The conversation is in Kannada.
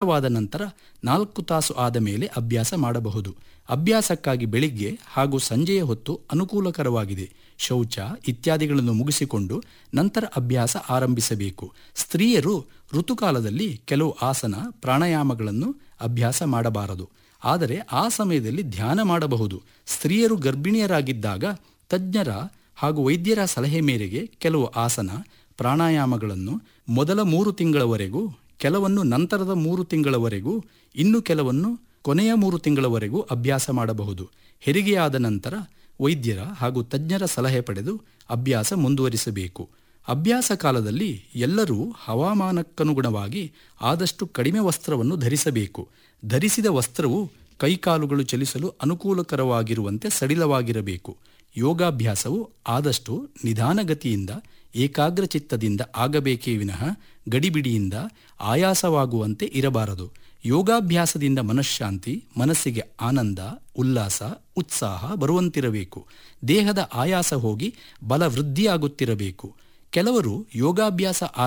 ಊಟವಾದ ನಂತರ ನಾಲ್ಕು ತಾಸು ಆದ ಮೇಲೆ ಅಭ್ಯಾಸ ಮಾಡಬಹುದು ಅಭ್ಯಾಸಕ್ಕಾಗಿ ಬೆಳಿಗ್ಗೆ ಹಾಗೂ ಸಂಜೆಯ ಹೊತ್ತು ಅನುಕೂಲಕರವಾಗಿದೆ ಶೌಚ ಇತ್ಯಾದಿಗಳನ್ನು ಮುಗಿಸಿಕೊಂಡು ನಂತರ ಅಭ್ಯಾಸ ಆರಂಭಿಸಬೇಕು ಸ್ತ್ರೀಯರು ಋತುಕಾಲದಲ್ಲಿ ಕೆಲವು ಆಸನ ಪ್ರಾಣಾಯಾಮಗಳನ್ನು ಅಭ್ಯಾಸ ಮಾಡಬಾರದು ಆದರೆ ಆ ಸಮಯದಲ್ಲಿ ಧ್ಯಾನ ಮಾಡಬಹುದು ಸ್ತ್ರೀಯರು ಗರ್ಭಿಣಿಯರಾಗಿದ್ದಾಗ ತಜ್ಞರ ಹಾಗೂ ವೈದ್ಯರ ಸಲಹೆ ಮೇರೆಗೆ ಕೆಲವು ಆಸನ ಪ್ರಾಣಾಯಾಮಗಳನ್ನು ಮೊದಲ ಮೂರು ತಿಂಗಳವರೆಗೂ ಕೆಲವನ್ನು ನಂತರದ ಮೂರು ತಿಂಗಳವರೆಗೂ ಇನ್ನು ಕೆಲವನ್ನು ಕೊನೆಯ ಮೂರು ತಿಂಗಳವರೆಗೂ ಅಭ್ಯಾಸ ಮಾಡಬಹುದು ಹೆರಿಗೆಯಾದ ನಂತರ ವೈದ್ಯರ ಹಾಗೂ ತಜ್ಞರ ಸಲಹೆ ಪಡೆದು ಅಭ್ಯಾಸ ಮುಂದುವರಿಸಬೇಕು ಅಭ್ಯಾಸ ಕಾಲದಲ್ಲಿ ಎಲ್ಲರೂ ಹವಾಮಾನಕ್ಕನುಗುಣವಾಗಿ ಆದಷ್ಟು ಕಡಿಮೆ ವಸ್ತ್ರವನ್ನು ಧರಿಸಬೇಕು ಧರಿಸಿದ ವಸ್ತ್ರವು ಕೈಕಾಲುಗಳು ಚಲಿಸಲು ಅನುಕೂಲಕರವಾಗಿರುವಂತೆ ಸಡಿಲವಾಗಿರಬೇಕು ಯೋಗಾಭ್ಯಾಸವು ಆದಷ್ಟು ನಿಧಾನಗತಿಯಿಂದ ಏಕಾಗ್ರಚಿತ್ತದಿಂದ ಆಗಬೇಕೇ ವಿನಃ ಗಡಿಬಿಡಿಯಿಂದ ಆಯಾಸವಾಗುವಂತೆ ಇರಬಾರದು ಯೋಗಾಭ್ಯಾಸದಿಂದ ಮನಃಶಾಂತಿ ಮನಸ್ಸಿಗೆ ಆನಂದ ಉಲ್ಲಾಸ ಉತ್ಸಾಹ ಬರುವಂತಿರಬೇಕು ದೇಹದ ಆಯಾಸ ಹೋಗಿ ಬಲ ವೃದ್ಧಿಯಾಗುತ್ತಿರಬೇಕು ಕೆಲವರು ಯೋಗಾಭ್ಯಾಸ